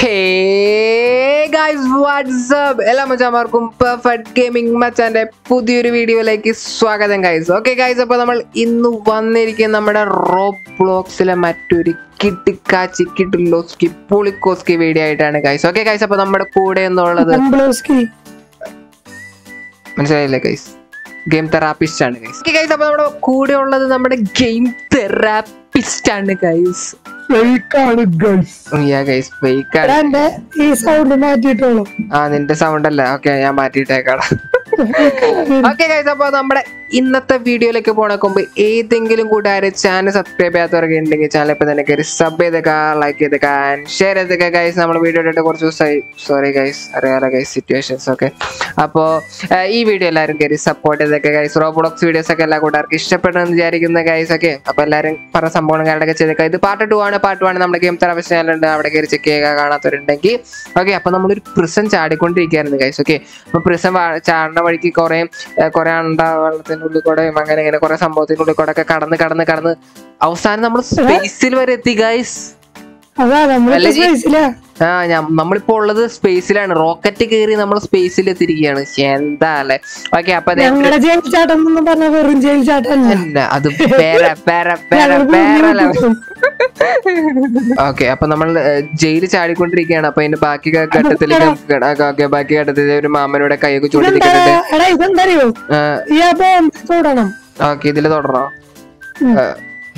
Hey guys WhatsApp എല്ലാ മച്ചാമാർക്കും perfect gaming മച്ചാന്റെ പുതിയൊരു വീഡിയോയിലേക്ക് സ്വാഗതം ഗൈസ് ഓക്കെ ഗൈസ് അപ്പോൾ നമ്മൾ ഇന്ന് വന്നിരിക്കുന്ന നമ്മുടെ റോബ് ബ്ലോക്സിലെ മറ്റൊരു കിട്ടിക്കാച്ചി കിട്ടിലോസ്കി പുളിക്കോസ്കി വീഡിയോ ആയിട്ടാണ് ഗൈസ് ഓക്കെ ഗൈസ് അപ്പോൾ നമ്മുടെ കൂടെ എന്നുള്ളത് അംബ്ലോസ്കി മനസ്സിലായില്ലേ ഗൈസ് ഗെയിം തെറാപ്പിസ്റ്റ് ആണ് ഗൈസ് ഓക്കെ ഗൈസ് അപ്പോൾ നമ്മുടെ കൂടെ ഉള്ളത് നമ്മുടെ ഗെയിം തെറാപ്പിസ്റ്റ് ആണ് ഗൈസ് ഫേക്കാണ് ഗൈസ് യാ ഗൈസ് ഫേക്ക് ആണ് എന്റെ ഈ സൗണ്ട് മാറ്റിയിട്ടുള്ളൂ ആ നിന്റെ സൗണ്ട് അല്ല ഓക്കെ ഞാൻ മാറ്റിയിട്ടേക്കാടാ ഓക്കെ ഗൈസ് അപ്പൊ നമ്മുടെ ഇന്നത്തെ വീഡിയോയിലേക്ക് പോണക്ക് മുമ്പ് ഏതെങ്കിലും കൂട്ടുകാര് ചാനൽ സബ്സ്ക്രൈബ് ചെയ്യാത്തവരൊക്കെ ഉണ്ടെങ്കിൽ ചാനൽ ഇപ്പൊ തന്നെ കയറി സബ് ചെയ്തേക്കാ ലൈക്ക് ചെയ്തേക്കാ ഷെയർ ചെയ്തേക്കാ ഗൈസ് നമ്മൾ വീഡിയോ ഇട്ടിട്ട് കുറച്ച് ദിവസമായി സോറി ഗൈസ് അറിയാലോ ഗൈസ് സിറ്റുവേഷൻസ് ഒക്കെ അപ്പോ ഈ വീഡിയോ എല്ലാവരും കയറി സപ്പോർട്ട് ചെയ്തേക്കെ ഗൈസ് റോബോളക്സ് വീഡിയോസ് ഒക്കെ എല്ലാ കൂട്ടുകാർക്ക് ഇഷ്ടപ്പെടുമെന്ന് വിചാരിക്കുന്ന ഗൈസ് ഒക്കെ അപ്പൊ എല്ലാവരും പറഞ്ഞ സംഭവങ്ങൾ കാര്യങ്ങളൊക്കെ ചെയ്തേക്കാം ഇത് പാർട്ട് ടു ആണ് പാർട്ട് വൺ നമ്മുടെ ഗെയിം തെറാപ്പിസ്റ്റ് ചാനലുണ്ട് അവിടെ കയറി ചെക്ക് ചെയ്യുക കാണാത്തവരുണ്ടെങ്കിൽ ഓക്കെ അപ്പൊ നമ്മളൊരു പ്രിസൺ ചാടിക്കൊണ്ടിരിക്കുകയായിരുന്നു ഗൈസ് ഓക്കെ അപ്പൊ പ്രിസൺ ചാടുന്ന വഴിക്ക് കുറെ കുറെ അണ്ട വെള്ളത്തിന്റെ ഉള്ളിൽ കൂടെയും അങ്ങനെ ഇങ്ങനെ കുറെ സംഭവത്തിന്റെ ഉള്ളിൽ കൂടെ ഒക്കെ കടന്ന് കടന്ന് കടന്ന് അവസാനം നമ്മൾ സ്പേസിൽ വരെ എത്തി ഗൈസ് അതാ നമ്മള് അല്ല, ഈ- സ്പേസിലാ ആ ഞാൻ നമ്മളിപ്പോ ഉള്ളത് സ്പേസിലാണ് റോക്കറ്റ് കയറി നമ്മൾ സ്പേസിൽ എത്തിയിരിക്കുകയാണ് എന്താ അല്ലേ ഓക്കെ അപ്പൊ ദേ- ഞങ്ങളുടെ ജയിൽ ചാട്ടം എന്നൊന്നും പറഞ്ഞ വെറും ജയിൽ ചാട്ടല്ല അല്ല അത് വേറെ വേറെ വേറെ ഞങ്ങൾ വേറെ ഭൂമിയിൽ level. ഓക്കെ അപ്പൊ നമ്മൾ ജയിലിൽ ചാടിക്കൊണ്ടിരിക്കുകയാണ് അപ്പൊ അതിന്റെ ബാക്കി ഘട്ടത്തിലേക്ക് ഓക്കെ ബാക്കി ഘട്ടത്തിൽ ഒരു മാമനോടെ കൈയൊക്കെ ഇതെന്താ ചൂണ്ടിരിക്കുന്നുണ്ട് എടാ ഇതെന്തറിയോ ഈ ആ ബോംബ് തൊടണം ഓക്കെ ഇതില് തുടരണോ ഉം. ആ,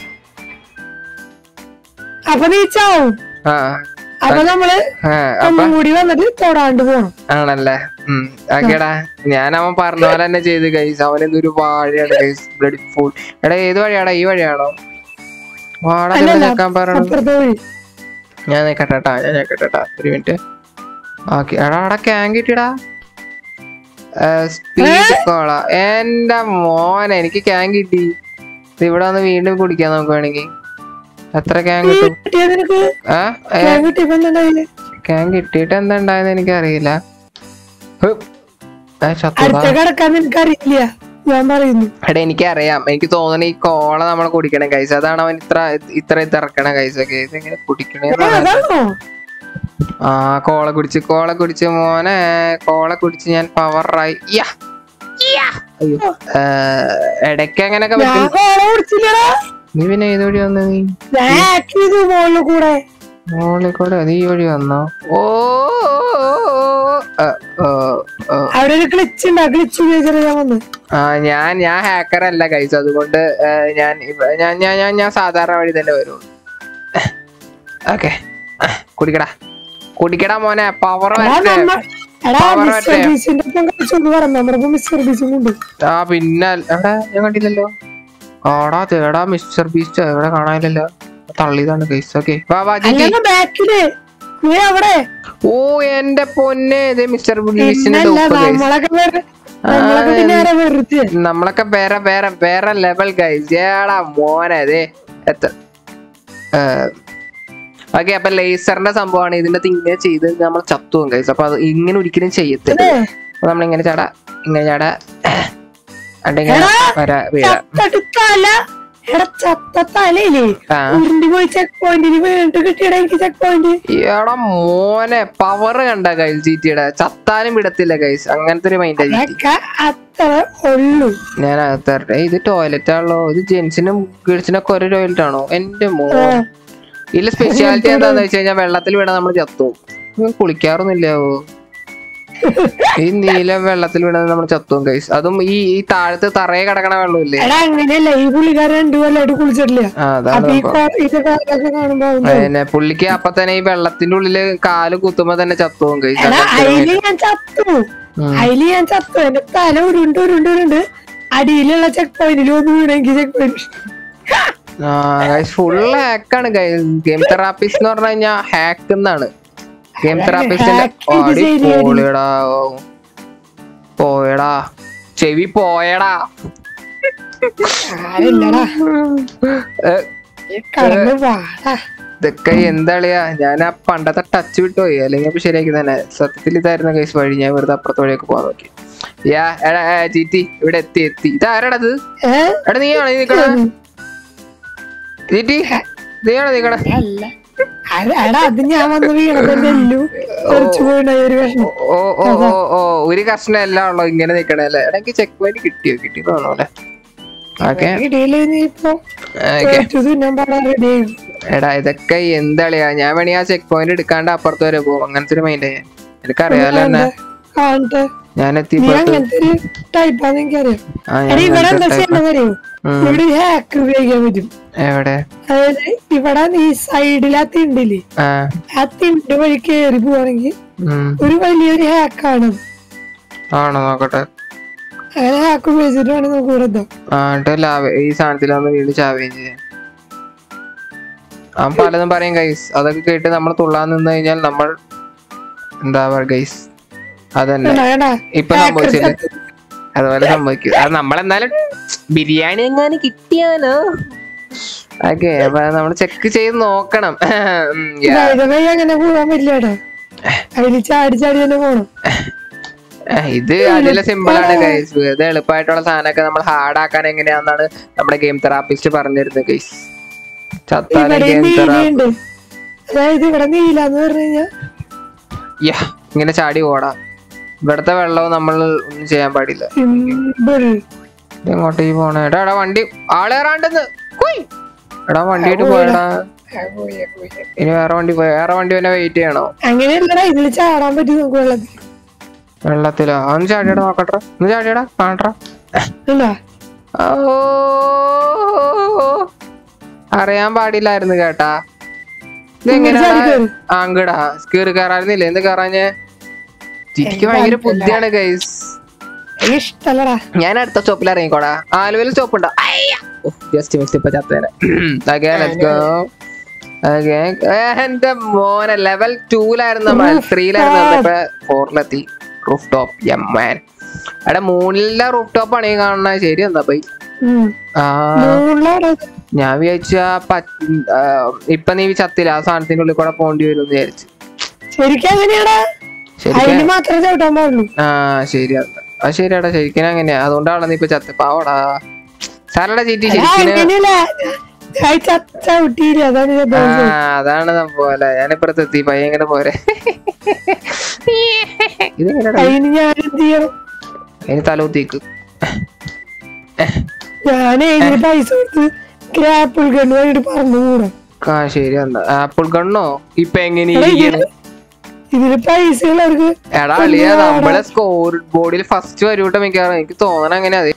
അപ്പൊ നീ ചാവും ആ അപ്പൊ നമ്മള് ആ, അപ്പൊ ഒന്നും കൂടി വന്നിട്ട് തൊടാണ്ട് പോണം ആണല്ലേ ഉം ഓക്കേടാ ഞാൻ അവൻ പറഞ്ഞ പോലെ തന്നെ ചെയ്ത് ഗൈസ് അവൻ എന്തൊരു വാഴയാണ് ഗൈസ് ബ്ലഡ് ഫുൾ എടാ ഏത് വഴിയാടാ ഈ വഴിയാണോ വാട അല്ലല്ല, നിൽക്കാൻ പറയണം അപ്പുറത്തെ വഴി ഞാൻ നിക്കട്ടെട്ടാ ഞാൻ നിക്കട്ടെട്ടാ ഒരു മിനിറ്റ് ഓക്കെ എടാ അവിടെ ക്യാൻ കിട്ടിയടാ സ്പീഡ് കോള എന്റെ മോനെ എനിക്ക് ക്യാൻ കിട്ടി ഇത് ഇവിടെ വന്ന് വീണ്ടും കുടിക്കാം നമുക്ക് വേണമെങ്കിൽ എത്ര ക്യാൻ നീ കിട്ടും കിട്ടിയ നിനക്ക് ആ ഞാൻ കിട്ടിയപ്പോ എന്താ ക്യാൻ കിട്ടിയിട്ട് എന്താ ഉണ്ടായെന്ന് എനിക്കറിയില്ല ഹ്. ആ, ചത്തുടാ. അടുത്ത കിടക്കാൻ നിനക്ക് അറിയില്ല ഞാൻ പറയുന്നു എടാ എനിക്കറിയാം എനിക്ക് തോന്നുന്നു ഈ കോള നമ്മൾ കുടിക്കണം കൈസ് അതാണ് അവൻ ഇത്ര ഇത്ര ഇത് ഇറക്കണ കൈസ് ഒക്കെ ഇതെങ്ങനെ കുടിക്കണേ എടാ, അതാണോ ആ കോള കുടിച്ച് കോള കുടിച്ച് മോനെ കോള കുടിച്ച് ഞാൻ പവറായി യാ. യാ. അയ്യോ ഏ, ഇടയ്ക്ക് അങ്ങനെയൊക്കെ ഞാൻ പറ്റും കോള കുടിച്ചില്ലടാ നീ പിന്നെ ഏത് വഴി വന്നു നീ ഞാൻ hack ചെയ്തു മോളിൽ കൂടെ മോളിൽ കൂടെ നീ ഈ വഴി വന്നോ ഓ ആ, ഓ, ഓ. അവിടെ ഒരു ക്ലിച്ച് ഉണ്ട് ആ ക്ലിച്ച് ഉപയോഗിച്ചിട്ട് ഞാൻ വന്നു ആ ഞാൻ ഞാൻ ഹാക്കർ അല്ല കൈസ് അതുകൊണ്ട് ഏ, ഞാൻ ഇവ- ഞാൻ ഞാൻ ഞാൻ ഞാൻ സാധാരണ വഴി തന്നെ വരുള്ളൂ ഓക്കെ കുടിക്കടാ കുടിക്കടാ മോനെ പവർ എടാ വരട്ടെ നമ്മ- എടാ Power മിസ്റ്റർ വരട്ടെ. ബീസിന്റെ ഒപ്പം കളിച്ചൊന്ന് പറഞ്ഞു നമ്മളിപ്പോ മിസ്റ്റർ ബീസും കൊണ്ട് ആ പിന്നെ എവിടെ ഞാൻ കണ്ടില്ലല്ലോ ആടാ തേടാ മിസ്റ്റർ ബീസ്റ്റ് എവിടെ കാണാനില്ലല്ലോ തള്ളിയതാണ് കൈസ് ഓക്കെ വാ വാ ജിജി അല്ലെന്ന് ബാക്കില് നീ അവിടെ ഓ എന്റെ പൊന്നെ ഇത് മിസ്റ്റർ ബീസ്റ്റിന്റെ പിന്നല്ല ഉപ്പ് ഗൈസ് നമ്മളൊക്കെ വെറു- നമ്മളൊക്കെ പിന്നെ ആരാ വെറുതെ നമ്മളൊക്കെ വേറെ വേറെ വേറെ ലെവൽ ഗൈസ് ഏടാ മോനെ അതെ എത്ര ഓക്കെ അപ്പൊ ലേസറിന്റെ സംഭവമാണ് ഇതിന്റെ ഇങ്ങനെ ചെയ്ത് നമ്മൾ ചത്തുവും ഗൈസ് അപ്പൊ അത് ഇങ്ങനെ ഒരിക്കലും ചെയ്യത്തില്ല ഏ, അപ്പൊ നമ്മളിങ്ങനെ ചാടാ ഇങ്ങനെ ചാടാ അണ്ടിങ്ങനെ എടാ, വരാ വീഴ ചത്തട്ട് തല എടാ ചത്ത തലയില്ലേ ആ ഉരുണ്ടി പോയി ചെക്ക് പോയിന്റിന് വീണ്ടും കിട്ടിയടാ എനിക്ക് ചെക്ക് പോയിന്റ് എടാ മോനെ പവർ കണ്ട ഗൈസ് ജിറ്റിയുടെ ചത്താനും വിടത്തില്ല ഗൈസ് അങ്ങനത്തെ ഒരു മൈൻഡാ ജിറ്റി അതൊക്കെ അത്ര ഉള്ളു ഞാൻ അകത്തരട്ടെ ഇത് ടോയ്ലറ്റ് ആണല്ലോ ഇത് ജെന്റ്സിനും ഗേൾസിനൊക്കെ ഒരു ടോയ്ലറ്റ് ആണോ എന്റെ മോ ആ, ഇതില് സ്പെഷ്യാലിറ്റി എന്താന്ന് വെച്ച് കഴിഞ്ഞാൽ വെള്ളത്തിൽ വീണ നമ്മൾ ചത്തു ഇവൻ കുളിക്കാറൊന്നുമില്ലാവോ ഈ നീല വെള്ളത്തിൽ വീണ നമ്മൾ ചത്തുവും കൈസ് അതും ഈ ഈ താഴത്ത് തറയെ കിടക്കണ വെള്ളമില്ലേ എടാ അങ്ങനെയല്ല ഈ പുള്ളിക്കാരൻ രണ്ടു കൊല്ലായിട്ട് കുളിച്ചിട്ടില്ല ആ അതാണ് അപ്പൊ ഈ സംഭവം. കോ- ഇതൊക്കെ അതൊക്കെ കാണുമ്പോ അവന് പിന്നെ പുള്ളിക്ക് അപ്പൊ തന്നെ ഈ വെള്ളത്തിന്റെ ഉള്ളില് കാല് കുത്തുമ്പോ തന്നെ ചത്തുവും കൈസ് എടാ അയില് ഞാൻ ചത്തു അയില് ഞാൻ ചത്തു എന്റെ തല ഉരുണ്ട് ഉരുണ്ട് ഉരുണ്ട് അടിയിലുള്ള ചെക്ക് പോയിന്റിൽ ഒന്ന് വീണെങ്കിൽ ചെക്ക് പോയിന്റ് ഫുൾ ഹാക്കാണ് ഗെയിം തെറാപ്പിസ്റ്റ് എന്ന് പറഞ്ഞു കഴിഞ്ഞാൽ ഹാക്ക് എന്നാണ് ഗെയിം തെറാപ്പിസ്റ്റിന്റെ hack ചെയ്ത് അടി ശരിയാടി. പോളിയടാ പോയടാ ചെവി പോയടാ ആരില്ലടാ ഏ, കടന്നു വാടാ ഇതൊക്കെ എന്താളിയാ ഞാൻ ആ പണ്ടത്തെ ടച്ച് വിട്ടുപോയി അല്ലെങ്കിൽ അപ്പൊ ശരിയാക്കി തന്നെ സത്യത്തിൽ ഇതായിരുന്നു കേസ് വഴി ഞാൻ വെറുതെ അപ്പുറത്തെ വഴിയൊക്കെ പോകാൻ നോക്കി യാ എടാ ഏ, ചീറ്റി ഇവിടെ എത്തി എത്തി ഇതാരടത് ഏ എടാ നീയാണോ നീ നിക്കണ ചീറ്റി നീയാണോ നിക്കണ അല്ല അത് എടാ അത് ഞാൻ വന്ന് വീണതല്ലേ എല്ലു തെറിച്ചു പോയിണ്ടായി ഒരു കഷ്ണം ഓ ഓ ഓ ഓ ഒരു കഷ്ണം എല്ലാം ഉള്ളു ഇങ്ങനെ നിക്കണേ അല്ലേ എടാ എനിക്ക് ചെക്ക് പോയിന്റ് കിട്ടിയോ കിട്ടി തോന്നൂലെ ഓക്കെ ഇടയില് നീ ഇപ്പൊ തോറ്റു തിന്നാൻ പാടാ റെഡി ആയി എടാ ഇതൊക്കെ എന്താളിയാ ഞാൻ വേണേ ആ ചെക്ക് പോയിന്റ് എടുക്കാണ്ട് അപ്പുറത്ത് വരെ പോകും അങ്ങനത്തെ ഒരു മൈൻഡ് എനിക്കറിയാലോ എന്നെ കാണട്ടെ ഞാൻ നീ എത്തിപ്പെട്ടു അങ്ങനത്തെ ഒരു ടൈപ്പാന്ന് എനിക്കറിയാം ആ എടാ ഞാൻ ഇവിടെ എന്താ അങ്ങനത്തെ type ആ. ചെയ്യണമെന്ന് അറിയോ ഉം. ഇവിടെ ഹാക്ക് ഉപയോഗിക്കാൻ പറ്റും എവിടെ അതായത് ഇവിടെ നീ സൈഡിൽ ആ തിണ്ടില്ലേ ആ ആ തിണ്ട് വഴി കേറി പോവാണെങ്കിൽ ഉം. ഒരു വലിയൊരു ഹാക്കാണ് ആണോ നോക്കട്ടെ അങ്ങനെ ഹാക്ക് ഉപയോഗിച്ചിട്ട് വേണം നമുക്ക് ഇവിടെ എത്താം ആ എന്നിട്ട് ലാവ ഈ സാധനത്തിലൊന്ന് വീട് ചാവുകയും ചെയ്യാം അവൻ പലതും പറയും ഗൈസ് അതൊക്കെ കേട്ട് നമ്മൾ തുള്ളാൻ നിന്ന് കഴിഞ്ഞാൽ നമ്മൾ എന്താ പറയുക ഗൈസ് അതന്നെ എടാ, എടാ, ഇപ്പൊ hacker സംഭവിച്ചില്ലേ ചത്തു. അതുപോലെ സംഭവിക്കും അത് നമ്മളെന്നാലും ബിരിയാണി എങ്ങാനും കിട്ടിയാലോ ഓക്കെ അപ്പൊ നമ്മൾ ചെക്ക് ചെയ്ത് നോക്കണം ഉം, yeah. ഇതാ, വഴി അങ്ങനെ പോവാൻ പറ്റില്ലടാ അതില് ചാടി ചാടി തന്നെ പോണം ഏഹ്, ഇത് അതിലെ സിമ്പിൾ ആണ് ഗൈസ് ഇത് എളുപ്പമായിട്ടുള്ള സാധനമൊക്കെ നമ്മൾ ഹാർഡ് ആക്കാൻ എങ്ങനെയാണെന്നാണ് നമ്മുടെ ഗെയിം തെറാപ്പിസ്റ്റ് പറഞ്ഞിരുന്നത് ഗൈസ് ചത്താലും ഇവിടെ ഗെയിം തെറാപ്പി നീലയുണ്ട് അതായത് ഇവിടെ നീലാന്ന് പറഞ്ഞു കഴിഞ്ഞാ യാ ഇങ്ങനെ ചാടി ഓടാം ഇവിടത്തെ വെള്ളവും നമ്മൾ ഒന്നും ചെയ്യാൻ പാടില്ല സിമ്പിൾ ഇത് എങ്ങോട്ടേക്ക് പോണേ എടാ എടാ വണ്ടി ആളേറാണ്ടെന്ന് കുയ്. എടാ വണ്ടിയായിട്ട് പോയടാ ഇനി വേറെ വണ്ടി പോയി വേറെ വണ്ടി പിന്നെ വെയിറ്റ് ചെയ്യണോ അങ്ങനെയല്ലടാ ഇതില് ചാടാൻ പറ്റും നമുക്ക് വെള്ളത്തിൽ വെള്ളത്തിലോ ഒന്ന് ചാടിയടാ നോക്കട്ടെ ഒന്ന് ചാടിയടാ കാണട്ടെ അല്ല ഓ അറിയാൻ പാടില്ലായിരുന്നു കേട്ടാ ഇതെങ്ങനെയാ ആങ്കടാ കീറി കയറായിരുന്നില്ലേ എന്ത് കയറാഞ്ഞേ ചിരിക്ക് ഭയങ്കര ബുദ്ധിയാണ് ഗൈസ് ഇഷ്ടല്ലടാ ഞാൻ അടുത്ത സ്റ്റോപ്പിൽ ഇറങ്ങിക്കോടാ ആലുവയിൽ സ്റ്റോപ്പ് ഉണ്ടോ ജസ്റ്റ് മിസ് ഇപ്പൊ ചത്തേനെ Okay, let's go. Okay. ഏ, എന്റെ മോനെ ലെവൽ ടൂലായിരുന്നു നമ്മൾ ത്രീയിലായിരുന്നു ഇപ്പൊ ഫോറിലെത്തി റൂഫ് ടോപ്പ് എമ്മാൻ എടാ മൂന്നിലെ റൂഫ് ടോപ്പ് ആണ് ഈ കാണുന്നത് ശരി എന്താ പോയി ഉം. ആ മുകളിലാണ് ഞാൻ വിചാരിച്ച ഇപ്പൊ നീ ചത്തില്ല ആ സാധനത്തിന്റെ ഉള്ളിൽ കൂടെ പോണ്ടി വരും എന്ന് വിചാരിച്ചു ശരിക്കും അങ്ങനെയാടാ ശരിക്കും അതിന് മാത്രമേ ചവിട്ടാൻ പാടുള്ളൂ ആ ശരി അത് ശരിയാടാ ശരിക്കും അങ്ങനെയാ അതുകൊണ്ടാണ് നീ ഇപ്പൊ ചത്ത് പാവടാ സാറടാ ചീറ്റി ആ, ശരിക്കും അങ്ങനെയല്ല ഞാൻ ച- ചവിട്ടിയില്ല അതാണ് ഞാൻ ആ പറഞ്ഞത്. അതാണ് സംഭവം അല്ലേ ഞാനിപ്പുറത്ത് എത്തി പയ്യ ഇങ്ങനെ പോരെ ഇതെങ്ങനെയാടാ അതിന് ഞാൻ എന്ത് ചെയ്യണം അതിന് തലൂത്തിക്ക് ഞാൻ ഇതിന് പൈസ കൊടുത്ത് ഗ്രാപ്പിൾ ഗണ്ണ് വേണ്ടിട്ട് പറഞ്ഞുകൂടാ ആ ശരി എന്താ ആപ്പിൾ കണ്ണോ ഇപ്പൊ എങ്ങനെ എടാ, ഇരിക്കണ് ഇതില് ഇതില് പൈസ ഉള്ളവർക്ക് എടാ അളിയ നമ്മളെ സ്കോർ ബോർഡിൽ ഫസ്റ്റ് വരൂട്ട മിക്കവാറും എനിക്ക് തോന്നണ അങ്ങനെ അതെ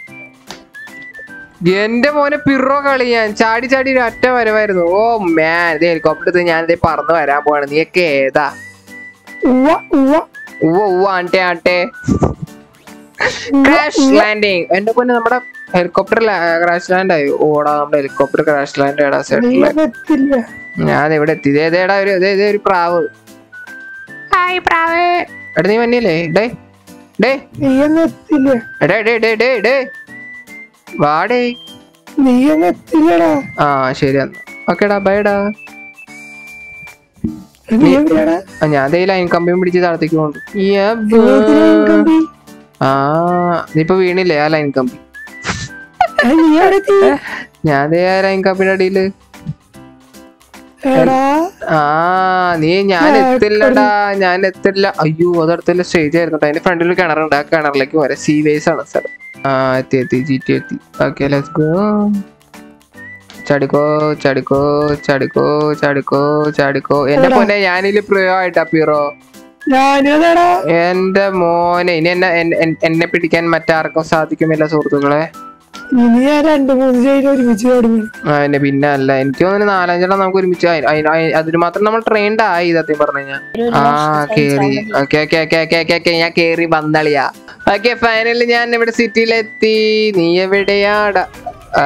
എന്റെ മോനെ പിറോ കളി ഞാൻ ചാടി ചാടി ഒരു ഒറ്റ വരവായിരുന്നു ഓ മാൻ ഇത് ഹെലികോപ്റ്റർ എടുത്ത് ഞാൻ ഇതേ പറന്ന് വരാൻ പോവാണ് നീയൊക്കെ ഏതാ ഉവ്വ ഉവ്വ ഉവ്വ ഉവ്വ ആട്ടെ ആട്ടെ ക്രാഷ് ലാൻഡിങ് എന്റെ പൊന്നെ നമ്മുടെ ഹെലികോപ്റ്റർ ക്രാഷ് ലാൻഡ് ആയി ഓടാ നമ്മുടെ ഹെലികോപ്റ്റർ ക്രാഷ് ലാൻഡ് ആടാ സെറ്റില് എത്തില്ല ഞാൻ ഇവിടെ എത്തി ഇതേ ഇതേടാ ഒരു ഇതേ ഇതേ ഒരു പ്രാവ് ഹായ് പ്രാവ് എടാ നീ വന്നില്ലേ ഡേ ഡേ നീയൊന്നും എത്തില്ല എടേ ഡേ ഡേ ഡേ ഡേ വാടേ നീയൊന്നും എത്തില്ലടാ ആ ശരി എന്നാ ഓക്കേടാ ബൈഡാ നീ എവിടെയാടാ ആ, ഞാൻ ദേ ലൈൻ കമ്പിയും പിടിച്ച് താഴത്തേക്ക് പോകുന്നു ഏതിലാ ഈ കമ്പി? ആ നീ ഇപ്പൊ വീണില്ലേ ആ ലൈൻ കമ്പി ആ, നീ എവിടെ എത്തി? ഞാൻ ദേ ആ ലൈൻ കമ്പിയുടെ അടിയില് എടാ ആ നീ ഞാൻ എത്തില്ലടാ ഞാൻ എത്തില്ല അയ്യോ അതടുത്തല്ല സ്റ്റേജ് ആയിരുന്നു ട്ടോ. അതിന്റെ ഫ്രണ്ടിൽ കിണറുണ്ട് ആ കിണറിലേക്ക് പോരാ സീ വേസ് ആണ് സ്ഥലം ആ എത്തി എത്തി ജി ടി എത്തി ഓക്കെ ലെറ്റ്സ് ഗോ ചടിക്കോ ചടിക്കോ ചടിക്കോ ചടിക്കോ ചടിക്കോ എന്റെ പൊന്നെ ഞാനില് പ്രയോഗമായിട്ടാ പീറോ ഞാനും അതെടാ എന്റെ മോനെ ഇനി എന്നെ എൻ- എൻ- എന്നെ പിടിക്കാൻ മറ്റാർക്കും സാധിക്കുമില്ല സുഹൃത്തുക്കളെ ഇനി ഞാൻ രണ്ടു മൂന്ന് ചെയ്ത് ഒരുമിച്ച് ഓടുന്നു ആ, പിന്നെ പിന്നെ അല്ല എനിക്ക് തോന്നുന്നു നാലഞ്ചെണ്ണം നമുക്ക് ഒരുമിച്ച് അയി- അയി- അയി- അതിന് മാത്രം നമ്മൾ ട്രെയിൻഡ് ആയി സത്യം പറഞ്ഞു കഴിഞ്ഞാൽ ആ കേറി okay okay okay okay okay okay ഞാൻ കേറി വന്നളിയാ ഓക്കെ ഫൈനലി ഞാൻ ഇവിടെ സിറ്റിയിലെത്തി നീ എവിടെയാടാ ആ,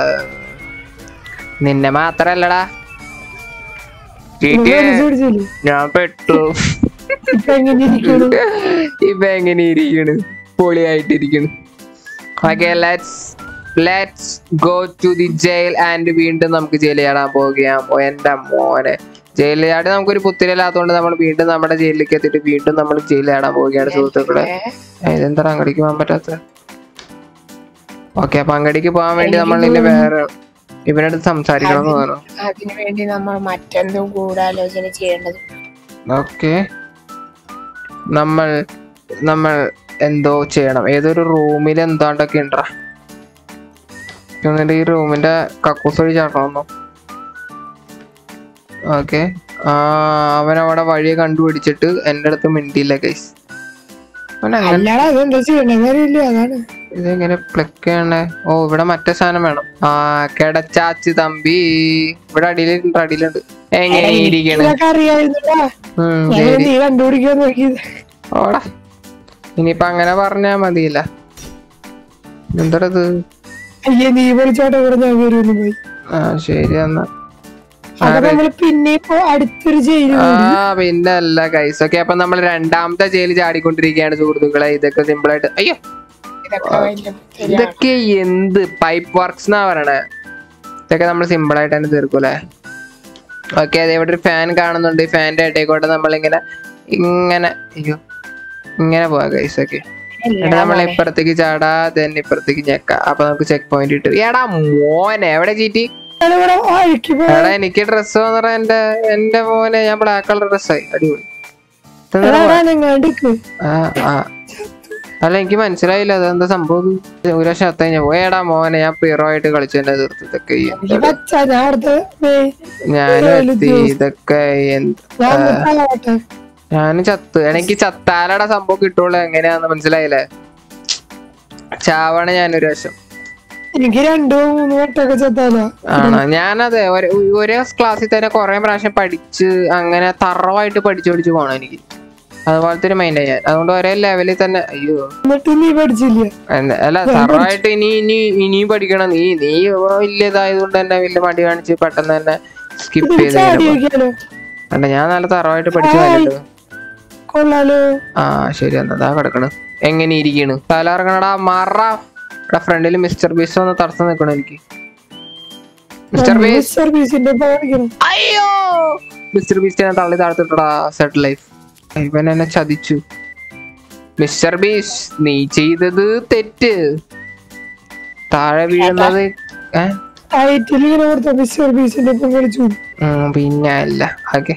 നിന്നെ മാത്രല്ലടാ ചീറ്റിയെ, പിടിച്ചില്ലേ ഞാൻ പെട്ടു ഇപ്പൊ എങ്ങനെ ഇരിക്കണം ഇപ്പൊ എങ്ങനെ ഇരിക്കണ് പൊളിയായിട്ടിരിക്കണ് okay let's let's go to the jail and വീണ്ടും നമുക്ക് ജയിൽ ചാടാൻ പോവുകയാം ഓ എന്റെ മോനെ ജയിൽ ചാടി നമുക്കൊരു പുത്തിരില്ലാത്തതുകൊണ്ട് നമ്മൾ വീണ്ടും നമ്മുടെ ജയിലിലേക്ക് എത്തിയിട്ട് വീണ്ടും നമ്മൾ ജയിൽ ചാടാൻ പോവുകയാണ് സുഹൃത്തുക്കളെ ഏ, ഇതെന്താ അങ്ങടിക്ക് പോകാൻ പറ്റാത്ത ഓക്കെ അപ്പൊ അങ്ങടിക്ക് പോകാൻ വേണ്ടി നമ്മൾ ഇനി വേറെ ഇവനടുത്ത് സംസാരിക്കണം എന്ന് തോന്നുന്നു അതിനു വേണ്ടി നമ്മൾ മറ്റെന്തോ ഗൂഢാലോചന ചെയ്യേണ്ടത് ഓക്കെ നമ്മൾ നമ്മൾ എന്തോ ചെയ്യണം ഏതൊരു റൂമിൽ എന്താണ്ടൊക്കെ ഉണ്ടാ എന്നിട്ട് ഈ റൂമിന്റെ കക്കൂസ് വഴി ചാട്ടണമെന്നോ ഓക്കെ ആ അവൻ അവിടെ വഴി കണ്ടുപിടിച്ചിട്ട് എൻ്റെ അടുത്ത് മിണ്ടിയില്ല ഗൈസ് അവൻ അങ്ങനെ അല്ലാതെ അതെന്താ ചെയ്യണ്ടെന്ന് അറിയില്ല അതാണ് ഇതെങ്ങനെ പ്ലക്ക് ചെയ്യണേ ഓ ഇവിടെ മറ്റേ സാധനം വേണം ആ കിടച്ചാച്ച് തമ്പി ഇവിടെ അടിയിലുണ്ട് അടിയിലുണ്ട് എങ്ങനെ ഇരിക്കണ് ഇതൊക്കെ അറിയായിരുന്നല്ലോ ഉം, ഞാൻ ശരി നീ കണ്ടുപിടിക്കാൻ നോക്കിയത് ഓടാ ഇനിയിപ്പൊ അങ്ങനെ പറഞ്ഞാ മതിയില്ല എന്തടത് അയ്യേ നീ വിളിച്ചോട്ടെ കൂടെ ഞാൻ വരുമെന്ന് പോയി ആ ശരി എന്നാ അപ്പൊ നമ്മള് പിന്നെ ഇപ്പൊ അടുത്തൊരു ജയില് ആ പിന്നെ അല്ല കൈസ് ഓക്കെ അപ്പൊ നമ്മൾ രണ്ടാമത്തെ ജയിലിൽ ചാടിക്കൊണ്ടിരിക്കുകയാണ് സുഹൃത്തുക്കളെ ഇതൊക്കെ സിമ്പിൾ ആയിട്ട് അയ്യോ ഇതൊക്കെ വലിയ ശരിയാണ്. ഇതൊക്കെ എന്ത് പൈപ്പ് വർക്ക്സ് എന്നാ പറയണേ ഇതൊക്കെ നമ്മൾ സിമ്പിൾ ആയിട്ട് തന്നെ തീർക്കൂലേ ഓക്കെ അതെ ഇവിടെ ഒരു ഫാൻ കാണുന്നുണ്ട് ഈ ഫാന്റെ ഇടയിക്കോട്ടെ നമ്മളിങ്ങനെ ഇങ്ങനെ അയ്യോ ഇങ്ങനെ പോവാ കൈസ് ഒക്കെ എന്നിട്ട് നമ്മൾ ഇപ്പുറത്തേക്ക് ചാടാ then ഇപ്പുറത്തേക്ക് ഞെക്ക അപ്പൊ നമുക്ക് ചെക്ക് പോയിന്റ് കിട്ടും എടാ മോനെ എവിടെ ചീറ്റി ഞാനിവിടെ അഴുക്കി പോയി. എടാ എനിക്ക് ഡ്രസ് എന്ന് പറയാൻ എന്റെ എന്റെ മോനെ ഞാൻ ബ്ലാക്ക് കളർ ഡ്രസ്സായി അടിപൊളി ഇതെന്താ എടാ, എടാ, നിങ്ങാണ്ടിക്ക്. ആ ആ അല്ല എനിക്ക് മനസ്സിലായില്ല അതെന്താ സംഭവം ഇത്? ഒരു വർഷം അത്ത കഴിഞ്ഞ പോയേടാ മോനെ ഞാൻ പ്രീറോ ആയിട്ട് കളിച്ചു തന്നെ തീർത്ത് ഇതൊക്കെ ഈ എനിക്ക് പച്ച ഞാൻ അവിടുത്തെ മേ- ഞാനും എത്തി ഇതൊക്കെ എന്ത് ഞാൻ മുട്ടാവട്ടെ. ഞാനും ചത്ത് എനിക്ക് ചത്താലയുടെ സംഭവം കിട്ടുള്ളൂ എങ്ങനെയാന്ന് മനസ്സിലായില്ലേ ചാവണ ഞാനൊരു വശം എനിക്ക് രണ്ടോ മൂന്നോ വട്ടമൊക്കെ ചെത്താലോ ആണോ ഞാനതെ ഒരേ ഒരേ ക്ലാസ്സിൽ തന്നെ കുറെ പ്രാവശ്യം പഠിച്ച് അങ്ങനെ തറവായിട്ട് പഠിച്ചു പഠിച്ചു പോണം എനിക്ക് അതുപോലത്തെ ഒരു മൈൻഡാ ഞാൻ അതുകൊണ്ട് ഒരേ ലെവലിൽ തന്നെ അയ്യോ എന്നിട്ട് നീ പഠിച്ചില്ല എന്ത- അല്ല തറവായിട്ട് ഇനി ഇനി ഇനിയും പഠിക്കണം നീ നീ വലിയ ഇതായതുകൊണ്ട് തന്നെ വലിയ മടി കാണിച്ച് പെട്ടെന്ന് തന്നെ സ്കിപ്പ് ചെയ്ത് ചാടി കഴിഞ്ഞപ്പോ. വയ്ക്കാലോ അല്ല ഞാൻ നല്ല തറവായിട്ട് പഠിച്ചു വന്നിട്ട് കൊള്ളാലോ ആ ശരി എന്നാ കിടക്കണ് എങ്ങനെ ഇരിക്കണ് തല ഇറങ്ങണടാ മറ ഇവിടെ ഫ്രണ്ടിൽ മിസ്റ്റർ ബീസ് ഒന്ന് തടസ്സം നിൽക്കണം എനിക്ക് മിസ്റ്റർ ബീസ് സർവീസിന്റെ കാണിക്കണം അയ്യോ മിസ്റ്റർ ബീസ്റ്റിനെ തള്ളി താഴ്ത്തിട്ടടാ സെറ്റ് ലൈഫ് ഇവൻ എന്നെ ചതിച്ചു മിസ്റ്റർ ബീസ് നീ ചെയ്തത് തെറ്റ് താഴെ വീഴുന്നത് ഏ ടൈറ്റിൽ ഇങ്ങനെ കൊടുത്ത സർവീസിന്റെ ഒപ്പം കളിച്ചു ഉം, പിന്നെ അല്ല ഓക്കെ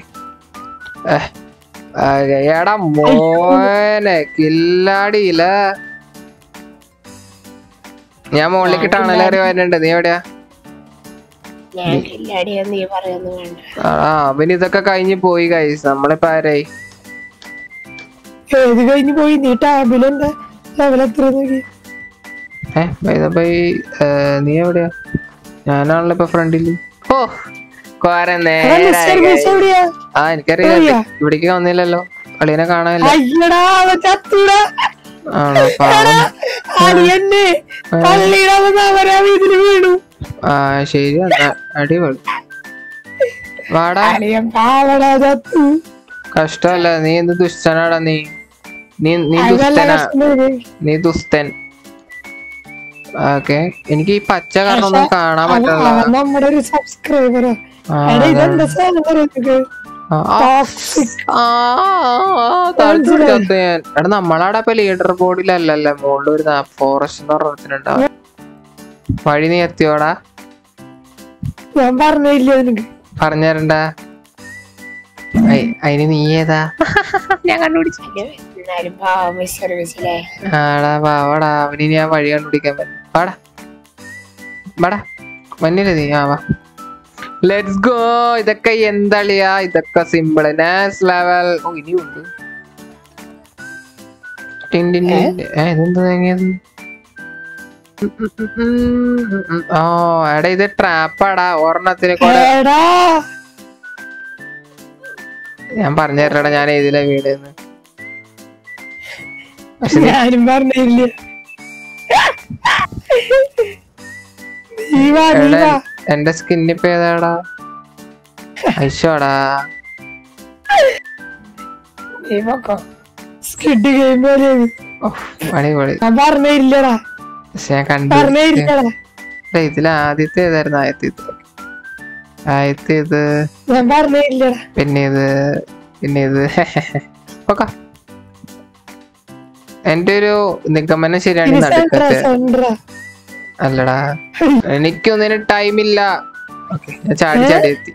എടാ മോനെ കില്ലാടിയില്ല ഞാൻ മുകളിലേക്ക് ടണലേറി വരുന്നുണ്ട് നീ എവിടെയാ ഞാൻ ഇല്ലാടിയാ നീ പറയുന്നു വേണ്ട ആ അവന് ഇതൊക്കെ കഴിഞ്ഞ് പോയി കൈസ് നമ്മളിപ്പോ ആരായി ഏത് കഴിഞ്ഞ് പോയി നീ ടാബിലെന്താ ലെവൽ എത്ര നോക്കി ഏ ബൈ നീ എവിടെയാ ഞാനാണല്ലോ ഇപ്പൊ ഫ്രണ്ടില് ഓ കൊറേ നേരായി സർവീസ് എവിടെയാ ആ എനിക്കറിയാം ഇവിടേക്ക് വന്നില്ലല്ലോ കളിനെ കാണാനില്ല അയ്യടാ അവൻ ചത്തൂടാ ആണോ പാവം അടിയന്നെ പള്ളിയുടെ അവരാ ഇതില് വീണു ആ ശരി എന്നാ അടിപൊളി വാടാ അടിയൻ പാവടാ ചത്തു കഷ്ടമല്ല നീ എന്ത് ദുഷ്ടനാടാ നീ നീ നീ അതല്ല ദുഷ്ടനാ കശ്മീര്. നീ ദുസ്തൻ ഓക്കെ എനിക്ക് ഈ പച്ച കാരണം ഒന്നും കാണാൻ അവൻ പറ്റില്ല അവൻ നമ്മുടെ ഒരു സബ്സ്ക്രൈബറാ ആ, എടാ ഇതെന്താ സാധനം പറയുന്നത് ആ, ആ, ടോക്സിക് ആ, താഴ്ത്തി പിടിച്ചത് ഞാൻ. എടാ നമ്മളവിടെ ഇപ്പൊ ലീഡർ ബോർഡിലല്ലല്ലേ മുകളിൽ ഒരു ഫോറസ്റ്റ് എന്ന് പറഞ്ഞിട്ടുണ്ടാവും വഴി നീ എത്തിയോടാ ഞാൻ പറഞ്ഞില്ല നിനക്ക് പറഞ്ഞരണ്ട അതിന് നീ ഏതാ ഞാൻ കണ്ടുപിടിച്ചു എന്നാലും പാവം സർവീസിലെ ആടാ വാടാ അവന് ഞാൻ വഴി കണ്ടുപിടിക്കാൻ പറ്റും വാടാ വാടാ മഞ്ഞില്ലേ നീ ആ വാ ലെറ്റ്സ് ഗോ ഇതൊക്കെ എന്തളിയാ ഇതൊക്കെ സിമ്പിൾ നാസ് ലെവൽ ഓ ഇനിയുണ്ട് ടിൻ ടിൻ ടിൻ. ഏ, ഇതെന്താ തേങ്ങിയത് ഓ എടാ ഇത് ട്രാപ്പാടാ ഒരെണ്ണത്തിന് കൂടെ എടാ ഞാൻ പറഞ്ഞു തരടാ ഞാൻ ഏതിലാ വീടെന്ന് ഞാനും പറഞ്ഞില്ല നീ വാ നീ എടാ വാ എന്റെ സ്കിന്നിപ്പ ഏതാടാ ഐശോടാ നീ പൊക്കോ സ്കിഡ് ഗെയിം പോലെ ഓഹ്, അടിപൊളി ഞാൻ പറഞ്ഞില്ലടാ പക്ഷെ ഞാൻ കണ്ടു പറഞ്ഞില്ലടാ എടാ, ഇതിൽ ആദ്യത്തെ ഏതായിരുന്നു ആദ്യത്തെ ഇത് ആദ്യത്തെ ഇത് ഞാൻ പറഞ്ഞില്ലടാ പിന്നെ ഇത് പിന്നെ ഇത് ഓക്കെ എന്റെ ഒരു നിഗമനം ശരിയാണ് ഇത് നടുക്കത്തെ സെൻട്രാ സെൻട്രാ അല്ലടാ എനിക്കൊന്നിനും ടൈമില്ല ഓക്കെ ഞാൻ ചാടി ചാടി എത്തി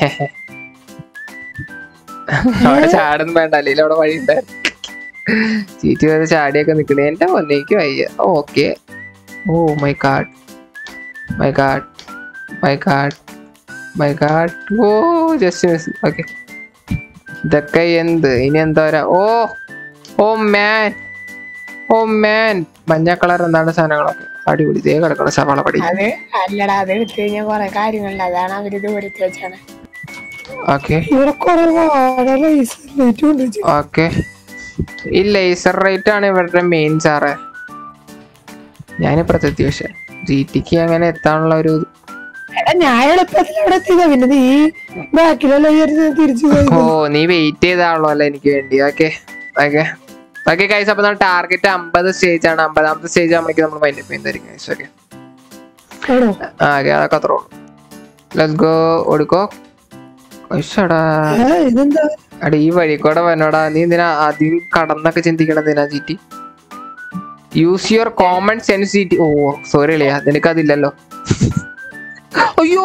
അവിടെ ചാടൊന്നും വേണ്ട അല്ലെങ്കിൽ അവിടെ വഴി ഉണ്ടായിരുന്നു ചീറ്റി വരെ ചാടിയൊക്കെ നിക്കണേ എന്റെ പൊന്നേക്ക് വയ്യ okay oh my God my God my God my God oh just miss okay ഇതൊക്കെ എന്ത് ഇനി എന്താ വരാ ഓ ഓ മാൻ ഓ മാൻ മഞ്ഞ കളർ എന്താണ് സാധനങ്ങളൊക്കെ അടിപൊളി ഇതേ കിടക്കണം സവാള പടി അത് അല്ലടാ അത് എടുത്തു കഴിഞ്ഞാൽ കൊറേ കാര്യങ്ങളുണ്ട് അതാണ് അവര് ദൂരത്ത് വെച്ചാണ് ഓക്കെ ഇവിടെ കൊറേ വാഴ ലൈറ്റ് ഉണ്ട് ചെ- ഓക്കെ ഈ ലേസർ റേറ്റ് ആണ് ഇവരുടെ മെയിൻ സാറേ ഞാനിപ്പുറത്ത് എത്തി പക്ഷെ ജി ടിക്ക് അങ്ങനെ എത്താനുള്ള ഒരു എടാ ഞാൻ എളുപ്പത്തിൽ അവിടെ എത്തിയതാ പിന്നെ നീ ബാക്കിലുള്ള തിരിച്ചു പോയി ഓ നീ വെയിറ്റ് ചെയ്താണല്ലോ അല്ലേ എനിക്ക് വേണ്ടി ഓക്കെ ഓക്കെ ഓക്കെ കൈസ് അപ്പൊ നമ്മൾ ടാർഗറ്റ് അമ്പത് സ്റ്റേജ് ആണ് അമ്പതാമത്തെ സ്റ്റേജ് ആകുമ്പോഴേക്കും നമ്മൾ മൈൻഡ് ചെയ്യുന്നതായിരിക്കും കൈസ് ഓക്കെ ആണോ ആ ഓക്കെ അതൊക്കെ അത്രേ ഉള്ളൂ ലെറ്റ്സ് ഗോ ഓടിക്കോ ഒയ്ഷടാ ഏ, ഇതെന്താ അടി ഈ വഴി കൂടെ വന്നോടാ നീ എന്തിനാ ആദ്യം കടന്നൊക്കെ ചിന്തിക്കണം എന്തിനാ GT use your common sense GT oh sorry അളിയാ നിനക്ക് അതില്ലല്ലോ അയ്യോ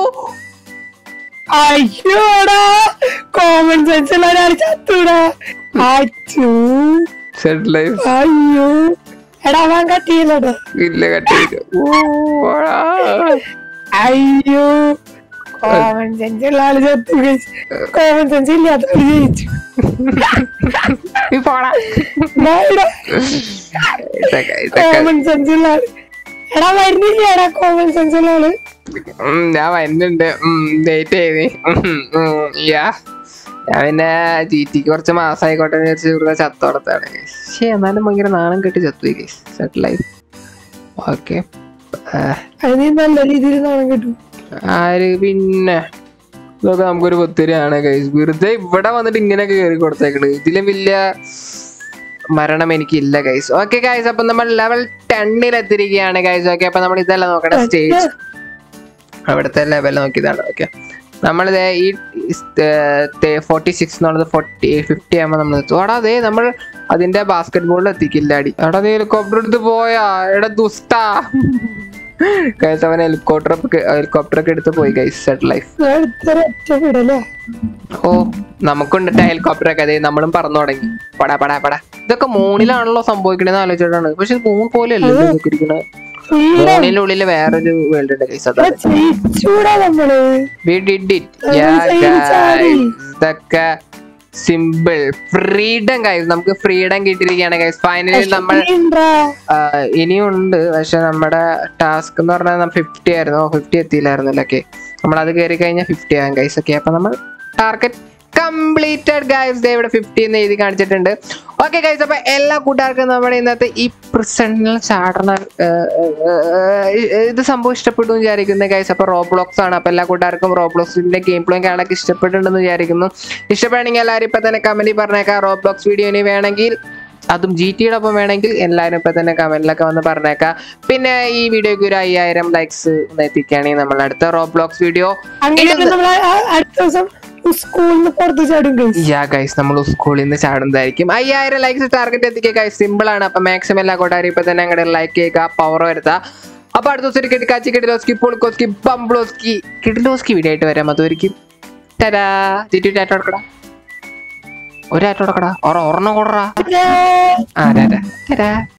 അയ്യോടാ കോമൺ സെൻസ് ഉള്ള ഒരാൾ ചത്തൂടാ അച്ചു സെറ്റ് ലൈഫ് അയ്യോ എടാ അവൻ കട്ടിയില്ലടാ ഇല്ല കട്ടിയില്ല ഓ ഓടാ. അയ്യോ കോമൺ സെൻസ് ഉള്ള ആള് ചത്തു കോമൺ സെൻസ് ഇല്ലാത്ത ആള് ജയിച്ചു നീ പോടാ ഇതൊക്കെ ഇതൊക്കെ കോമൺ സെൻസ് ഉള്ള ആള് എടാ വരുന്നില്ലടാ കോമൺ സെൻസ് ഉള്ള ആള് ഉം, ഞാൻ വരുന്നുണ്ട് ഡേറ്റ് ചെയ്ത് യാ ഞാൻ പിന്നെ ജി ടിക്ക് കുറച്ച് മാസമായിക്കോട്ടെ എന്ന് വിചാരിച്ച് ഇവിടെ ചത്തോടത്താണ് പക്ഷേ എന്നാലും ഭയങ്കര നാണം കെട്ടി ചത്തു സെറ്റിലായി ഓക്കെ അത് നീ നല്ല രീതിയിൽ നാണം കിട്ടും ആര് പിന്നെ ഇതൊക്കെ നമുക്കൊരു ഒത്തിരിയാണ് ഗൈസ് വെറുതെ ഇവിടെ വന്നിട്ട് ഇങ്ങനെയൊക്കെ കയറി കൊടുത്തേക്കണ് ഇതിലും വലിയ മരണം എനിക്കില്ല ഗൈസ് ഓക്കെ ഗൈസ് അപ്പൊ നമ്മൾ ലെവൽ ടെന്നിൽ എത്തിരിക്കുകയാണ് ഗൈസ് ഓക്കെ അപ്പൊ നമ്മൾ ഇതല്ല നോക്കണ സ്റ്റേജ് അവിടുത്തെ ലെവൽ നോക്കിയതാണ് ഓക്കെ നമ്മളിത് ഈ ഫോർട്ടി സിക്സ് എന്നുള്ളത് ഫോർട്ടി ഫിഫ്റ്റി ആകുമ്പോൾ നമ്മൾ എത്തും എടാ അതേ നമ്മൾ അതിന്റെ ബാസ്കറ്റ് ബോളിൽ എത്തിക്കില്ല അടി എടാ നീ ഹെലികോപ്റ്റർ എടുത്ത് പോയാ എടാ ദുസ്താ ഗൈസ് അവൻ ഹെലികോപ്റ്റർ ഹെലികോപ്റ്റർ ഒക്കെ എടുത്ത് പോയി ഗൈസ് സെറ്റ് ലൈഫ് ഒറ്റ വിടല്ലേ ഓ നമുക്കുണ്ട് ഹെലികോപ്റ്റർ ഒക്കെ അതെ നമ്മളും പറന്നു തുടങ്ങി പടാ പടാ പടാ ഇതൊക്കെ മൂണിലാണല്ലോ സംഭവിക്കണേന്ന് ആലോചിച്ചിട്ടാണ് പക്ഷെ മൂൺ പോലെയല്ലേ ഇതൊക്കെ ഇരിക്കണത് മൂണിന്റെ ഉള്ളിൽ വേറൊരു വേൾഡ് ഉണ്ട് ഗൈസ് അതാ ജയിച്ചൂടാ നമ്മള് We did it. അത് Yeah, ജയിച്ചാടി. guys. ഇതൊക്കെ സിമ്പിൾ ഫ്രീഡം ഗൈസ് നമുക്ക് ഫ്രീഡം കിട്ടിയിരിക്കുകയാണ് ഗൈസ് ഫൈനലി നമ്മൾ നീണ്ടാ. ആ, ഇനിയുണ്ട് പക്ഷെ നമ്മുടെ ടാസ്ക് എന്ന് പറഞ്ഞാൽ ഫിഫ്റ്റി ആയിരുന്നു ഫിഫ്റ്റി എത്തിയില്ലായിരുന്നല്ലോ ഓക്കെ നമ്മൾ അത് കയറി കഴിഞ്ഞാൽ ഫിഫ്റ്റി ആകും ഗൈസ് ഒക്കെ അപ്പൊ നമ്മൾ ടാർഗറ്റ് കംപ്ലീറ്റഡ് ഗൈസ് ദേ ഇവിടെ ഫിഫ്റ്റി എന്ന് എഴുതി കാണിച്ചിട്ടുണ്ട് ഓക്കെ ഗൈസ് അപ്പൊ എല്ലാ കൂട്ടുകാർക്കും നമ്മുടെ ഇന്നത്തെ ഈ പ്രസന്റിൽ ചാടണ ആ, ആ, ആ, ഇത് സംഭവം ഇഷ്ടപ്പെട്ടു എന്ന് വിചാരിക്കുന്നു ഗൈസ് അപ്പൊ റോബ്ലോക്സ് ആണ് അപ്പൊ എല്ലാ കൂട്ടുകാർക്കും റോബ്ലോക്സിന്റെ ഗെയിം പ്ലോയും കാണാനൊക്കെ ഇഷ്ടപ്പെട്ടിട്ടുണ്ടെന്ന് വിചാരിക്കുന്നു ഇഷ്ടപ്പെടുകയാണെങ്കിൽ എല്ലാവരും ഇപ്പൊ തന്നെ കമന്റിൽ പറഞ്ഞേക്കാം റോബ്ലോക്സ് വീഡിയോ ഇനി വേണമെങ്കിൽ അതും ജി ടിയുടെ ഒപ്പം വേണമെങ്കിൽ എല്ലാവരും ഇപ്പൊ തന്നെ കമന്റിലൊക്കെ വന്ന് പറഞ്ഞേക്കാം പിന്നെ ഈ വീഡിയോക്ക് ഒരു അയ്യായിരം ലൈക്സ് എത്തിക്കുകയാണെങ്കിൽ നമ്മൾ അടുത്ത റോബ്ലോക്സ് വീഡിയോ അങ്ങനെയാണെങ്കിൽ നമ്മള് ആ- അടുത്ത ദിവസം സ്കൂളിൽ നിന്ന് പുറത്ത് ചാടും ഗൈസ് യാ ഗൈസ് നമ്മൾ സ്കൂളിൽ നിന്ന് ചാടുന്നതായിരിക്കും അയ്യായിരം ലൈക്സ് ടാർഗറ്റ് എത്തിക്കുക ഗൈസ് സിമ്പിൾ ആണ് അപ്പൊ മാക്സിമം എല്ലാ കൂട്ടുകാരും ഇപ്പൊ തന്നെ അങ്ങോട്ട് ലൈക്ക് ചെയ്യുക പവർ വരുത്തുക അപ്പൊ അടുത്ത ദിവസം ഒരു കിടക്കാച്ചി കിടിലോസ്കി പൊളിക്കോസ്കി ബംബ്ലോസ്കി കിടിലോസ്കി വീഡിയോ ആയിട്ട് വരാം അതൊരിക്കും തരാ ചുറ്റി ടാറ്റ കൊടുക്കടാ ഒരു ടാറ്റ കൊടുക്കടാ ഒരെണ്ണം കൊടുറാ ആ തരാ തരാ